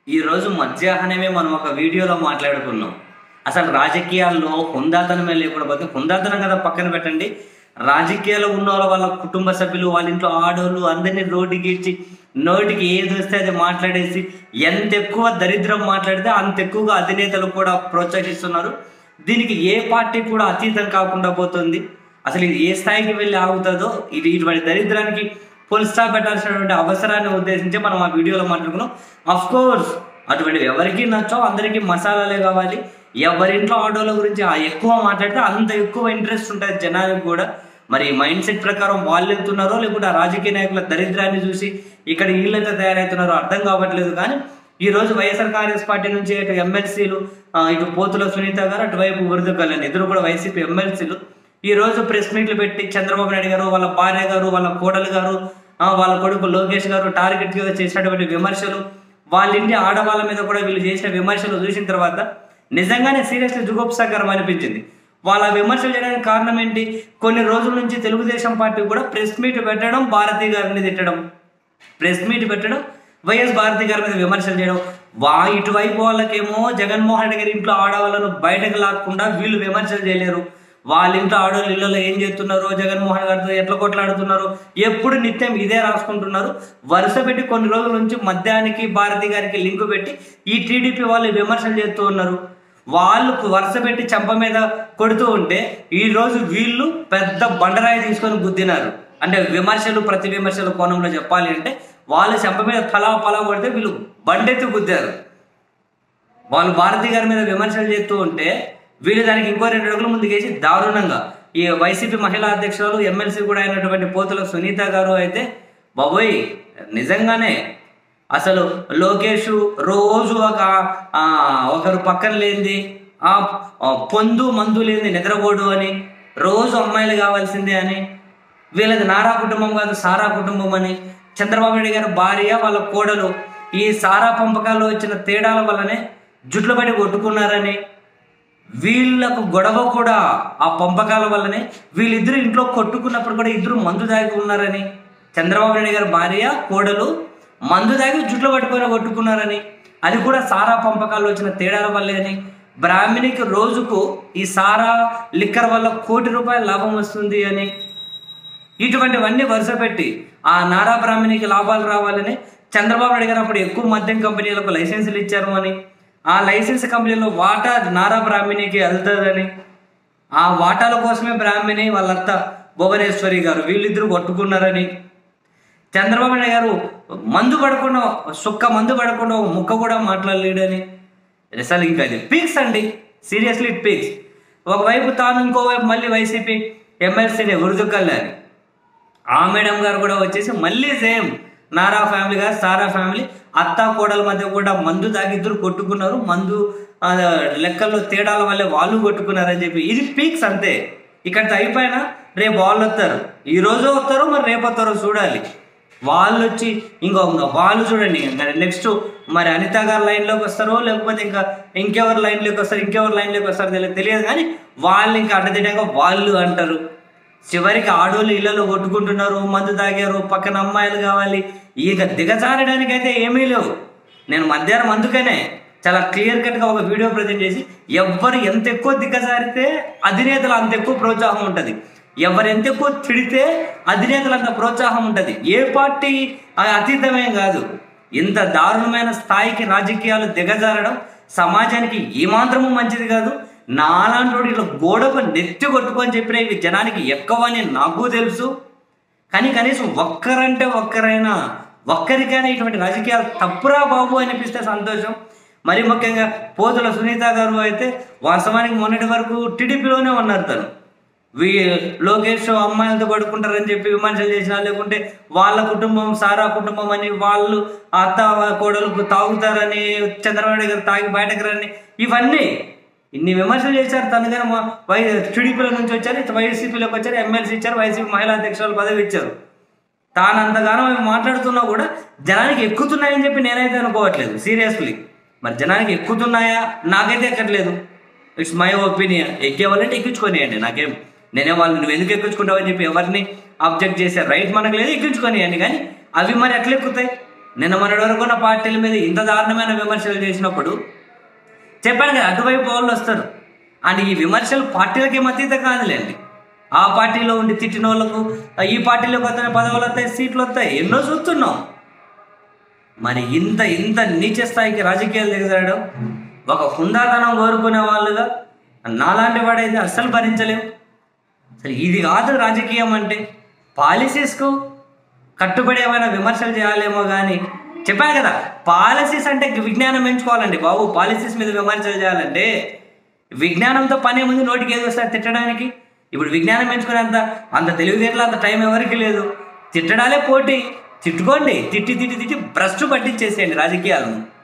ఈ రోజు మధ్యాహ్నమే మనం ఒక వీడియోలో మాట్లాడుకున్నాం అసలు రాజకీయాల్లో హుందాతనమే లేకుండా పోతే హుందాతనం కదా పక్కన పెట్టండి రాజకీయాల్లో ఉన్న వాళ్ళ వాళ్ళ కుటుంబ సభ్యులు వాళ్ళ ఇంట్లో ఆడోళ్ళు అందరినీ రోడ్డుకి ఇచ్చి నోటికి ఏది వస్తే అది మాట్లాడేసి ఎంత ఎక్కువ దరిద్రం మాట్లాడితే అంత ఎక్కువగా అధినేతలు కూడా ప్రోత్సహిస్తున్నారు దీనికి ఏ పార్టీ కూడా అతీతం కాకుండా పోతుంది అసలు ఇది ఏ స్థాయికి వెళ్ళి ఆగుతుందో ఇది ఇటువంటి దరిద్రానికి ఫుల్ స్టాప్ పెట్టాల్సినటువంటి అవసరాన్ని ఉద్దేశించి మనం ఆ వీడియోలో మాట్లాడుకున్నాం అఫ్ కోర్స్ అటువంటి ఎవరికి నచ్చో అందరికీ మసాలాలే కావాలి ఎవరింట్లో ఆటోల గురించి ఆ ఎక్కువ మాట్లాడితే అంత ఎక్కువ ఇంట్రెస్ట్ ఉంటుంది జనాలకు కూడా మరి మైండ్ సెట్ ప్రకారం వాళ్ళు వెళ్తున్నారో లేకుంటే ఆ రాజకీయ నాయకుల దరిద్రాన్ని చూసి ఇక్కడ వీళ్ళంతా తయారవుతున్నారో అర్థం కావట్లేదు కానీ ఈ రోజు వైఎస్ఆర్ కాంగ్రెస్ పార్టీ నుంచి ఇటు ఎమ్మెల్సీలు ఇటు పోతుల సునీత గారు అటువైపు ఉర్దు కళ్యాణ్ ఇద్దరు కూడా వైసీపీ ఎమ్మెల్సీలు ఈ రోజు ప్రెస్ మీట్లు పెట్టి చంద్రబాబు నాయుడు గారు వాళ్ళ భార్య గారు వాళ్ళ కోడలు గారు ఆ, వాళ్ళ కొడుకు లోకేష్ గారు టార్గెట్ గా చేసినటువంటి విమర్శలు వాళ్ళ ఇంటి ఆడవాళ్ళ మీద కూడా వీళ్ళు చేసిన విమర్శలు చూసిన తర్వాత నిజంగానే సీరియస్లీ జుగుప్సాకరం అనిపించింది వాళ్ళ విమర్శలు చేయడానికి కారణం ఏంటి కొన్ని రోజుల నుంచి తెలుగుదేశం పార్టీ కూడా ప్రెస్ మీట్ పెట్టడం భారతీ గారిని తిట్టడం ప్రెస్ మీట్ పెట్టడం వైఎస్ భారతి గారి మీద విమర్శలు చేయడం వా ఇటువైపు వాళ్ళకేమో జగన్మోహన్ రెడ్డి గారి ఇంట్లో ఆడవాళ్ళను బయటకు లాక్కుండా వీళ్ళు విమర్శలు చేయలేరు వాళ్ళ ఇంట్లో ఆడవాళ్ళు ఇళ్ళలో ఏం చేస్తున్నారో జగన్మోహన్ గారితో ఎట్లా కొట్లాడుతున్నారు ఎప్పుడు నిత్యం ఇదే రాసుకుంటున్నారు వరుస పెట్టి కొన్ని రోజుల నుంచి మద్యానికి భారతి గారికి లింకు పెట్టి ఈ టీడీపీ వాళ్ళు విమర్శలు చేస్తూ ఉన్నారు వాళ్ళు వరుస పెట్టి చెంప మీద కొడుతూ ఉంటే ఈ రోజు వీళ్ళు పెద్ద బండరాయి తీసుకొని గుద్దినారు అంటే విమర్శలు ప్రతి విమర్శల కోణంలో చెప్పాలి అంటే వాళ్ళ చెంప మీద తలా పలా కొడితే వీళ్ళు బండెత్తి గుద్దారు వాళ్ళు భారతి గారి మీద విమర్శలు చేస్తూ ఉంటే వీళ్ళు దానికి ఇంకో రెండు అడుగులు ముందుకేసి దారుణంగా ఈ వైసీపీ మహిళా అధ్యక్షురాలు ఎమ్మెల్సీ కూడా అయినటువంటి పోతుల సునీత గారు అయితే బాబోయ్ నిజంగానే అసలు లోకేష్ రోజు ఒక ఆ, ఒకరు పక్కన లేనిది ఆ ఆ, పొందు మందు లేనిది నిద్రపోడు అని రోజు అమ్మాయిలు కావాల్సిందే అని వీళ్ళది నారా కుటుంబం కాదు సారా కుటుంబం అని చంద్రబాబు నాయుడు గారి భార్య వాళ్ళ కోడలు ఈ సారా పంపకాల్లో వచ్చిన తేడాల వల్లనే జుట్లు పడి కొట్టుకున్నారని వీళ్ళకు గొడవ కూడా ఆ పంపకాల వల్లనే వీళ్ళిద్దరు ఇంట్లో కొట్టుకున్నప్పుడు కూడా ఇద్దరు మందు దాగి ఉన్నారని చంద్రబాబు నాయుడు గారి భార్య కోడలు మందు దాగి జుట్లు పట్టుకొని కొట్టుకున్నారని అది కూడా సారా పంపకాల్లో వచ్చిన తేడాల వల్లే అని బ్రాహ్మణికి రోజుకు ఈ సారా లిక్కర్ వల్ల కోటి రూపాయల లాభం వస్తుంది అని ఇటువంటివన్నీ వరుస పెట్టి ఆ నారా బ్రాహ్మణికి లాభాలు రావాలని చంద్రబాబు నాయుడు గారు అప్పుడు ఎక్కువ మద్యం కంపెనీలకు లైసెన్సులు ఇచ్చారు అని ఆ లైసెన్స్ కంపెనీలో వాటా నారా బ్రాహ్మణికి వెళ్తుందని ఆ వాటాల కోసమే బ్రాహ్మణి వాళ్ళత్త భువనేశ్వరి గారు వీళ్ళిద్దరూ కొట్టుకున్నారని చంద్రబాబు నాయుడు గారు మందు పడకుండా సుక్క మందు పడకుండా ఒక ముక్క కూడా మాట్లాడలేడని అసలు ఇంకా అది పీక్స్ అండి సీరియస్లీ ఇట్ పీక్స్ ఒకవైపు తాను ఇంకోవైపు మళ్ళీ వైసీపీ ఎమ్మెల్సీని ఉరుదుకల్లారి ఆ మేడం గారు కూడా వచ్చేసి మళ్ళీ సేమ్ నారా ఫ్యామిలీ గారు సారా ఫ్యామిలీ అత్త కోడల మధ్య కూడా మందు తాగి ఇద్దరు కొట్టుకున్నారు మందు ఆ, లెక్కల్లో తేడాల వల్లే వాళ్ళు కొట్టుకున్నారని చెప్పి ఇది పీక్స్ అంతే ఇక్కడితో అయిపోయినా రేపు వాళ్ళు వస్తారు ఈ రోజు వస్తారో మరి రేపు వస్తారో చూడాలి వాళ్ళు వచ్చి ఇంకో వాళ్ళు చూడండి నెక్స్ట్ మరి అనిత గారు లైన్లోకి వస్తారో లేకపోతే ఇంకా ఇంకెవరు లైన్లోకి వస్తారు ఇంకెవరు లైన్లోకి వస్తారో తెలియదు తెలియదు కానీ వాళ్ళు ఇంకా అడ్డదిడ్డంగా వాళ్ళు అంటారు చివరికి ఆడోళ్ళు ఇళ్లలో కొట్టుకుంటున్నారు మందు తాగారు పక్కన అమ్మాయిలు కావాలి ఇక దిగజారడానికి అయితే ఏమీ లేవు నేను మధ్యాహ్నం అందుకనే చాలా క్లియర్ కట్ గా ఒక వీడియో ప్రజెంట్ చేసి ఎవ్వరు ఎంత ఎక్కువ దిగజారితే అధినేతలు అంత ఎక్కువ ప్రోత్సాహం ఉంటుంది ఎవరు ఎంత ఎక్కువ తిడితే అధినేతలు అంత ప్రోత్సాహం ఉంటుంది ఏ పార్టీ ఆ అతీతమేం కాదు ఇంత దారుణమైన స్థాయికి రాజకీయాలు దిగజారడం సమాజానికి ఏమాత్రము మంచిది కాదు నాలాంటి ఇలా గోడకు నెత్తి కొట్టుకొని చెప్పిన ఇవి జనానికి ఎక్కవని నాకు తెలుసు కానీ కనీసం ఒక్కరంటే ఒక్కరైనా ఒక్కరికైనా ఇటువంటి రాజకీయాలు తప్పురా బాబు అనిపిస్తే సంతోషం మరి ముఖ్యంగా పోతుల సునీత గారు అయితే వాస్తవానికి మొన్నటి వరకు టీడీపీలోనే ఉన్నారు తను వీ లోకేష్ అమ్మాయిలతో పడుకుంటారని చెప్పి విమర్శలు చేసినా లేకుంటే వాళ్ళ కుటుంబం సారా కుటుంబం అని వాళ్ళు అత్త కోడలకు తాగుతారని చంద్రబాబు నాయుడు గారు తాగి బయటకు రని ఇవన్నీ ఇన్ని విమర్శలు చేశారు తను కానీ మా వై టీడీపీలో నుంచి వచ్చారు ఇటు వైసీపీలోకి వచ్చారు ఎమ్మెల్సీ ఇచ్చారు వైసీపీ మహిళా అధ్యక్షురాలు పదవి ఇచ్చారు తాను అంతగానో అవి మాట్లాడుతున్నా కూడా జనానికి ఎక్కుతున్నాయని చెప్పి నేనైతే అనుకోవట్లేదు సీరియస్లీ మరి జనానికి ఎక్కుతున్నాయా నాకైతే ఎక్కట్లేదు ఇట్స్ మై ఒపీనియన్ ఎక్కేవాళ్ళంటే ఎక్కించుకొనియండి నాకేం నేనే వాళ్ళు నువ్వు ఎందుకు ఎక్కించుకుంటావు అని చెప్పి ఎవరిని అబ్జెక్ట్ చేసే రైట్ మనకు లేదు ఎక్కించుకొనియండి కానీ అవి మరి ఎట్లా ఎక్కుతాయి నిన్న మొన్నటి వరకు ఉన్న పార్టీల మీద ఇంత దారుణమైన విమర్శలు చేసినప్పుడు చెప్పాను కదా అటువైపు వాళ్ళు వస్తారు అండ్ ఈ విమర్శలు పార్టీలకి అతీత కాదులేండి ఆ పార్టీలో ఉండి తిట్టిన వాళ్ళకు ఈ పార్టీలోకి వస్తాయి పదవులు వస్తాయి సీట్లు వస్తాయి ఎన్నో చూస్తున్నాం మరి ఇంత ఇంత నీచ స్థాయికి రాజకీయాలు దిగజాడడం ఒక హుందాతనం కోరుకునే వాళ్ళుగా నాలాంటి వాడైతే అస్సలు భరించలేం అసలు ఇది కాదు రాజకీయం అంటే పాలసీస్కు కట్టుబడి ఏమైనా విమర్శలు చేయాలేమో కానీ చెప్పాను కదా పాలసీస్ అంటే విజ్ఞానం ఎంచుకోవాలండి బాబు పాలసీస్ మీద విమర్శలు చేయాలంటే విజ్ఞానంతో పనే ముందు నోటికి ఏది వస్తుంది తిట్టడానికి ఇప్పుడు విజ్ఞానం ఎంచుకునేంత అంత తెలివితేటలు అంత టైం ఎవరికి లేదు తిట్టడాలే పోటీ తిట్టుకోండి తిట్టి తిట్టి తిట్టి భ్రష్టు పట్టించేసేయండి రాజకీయాలను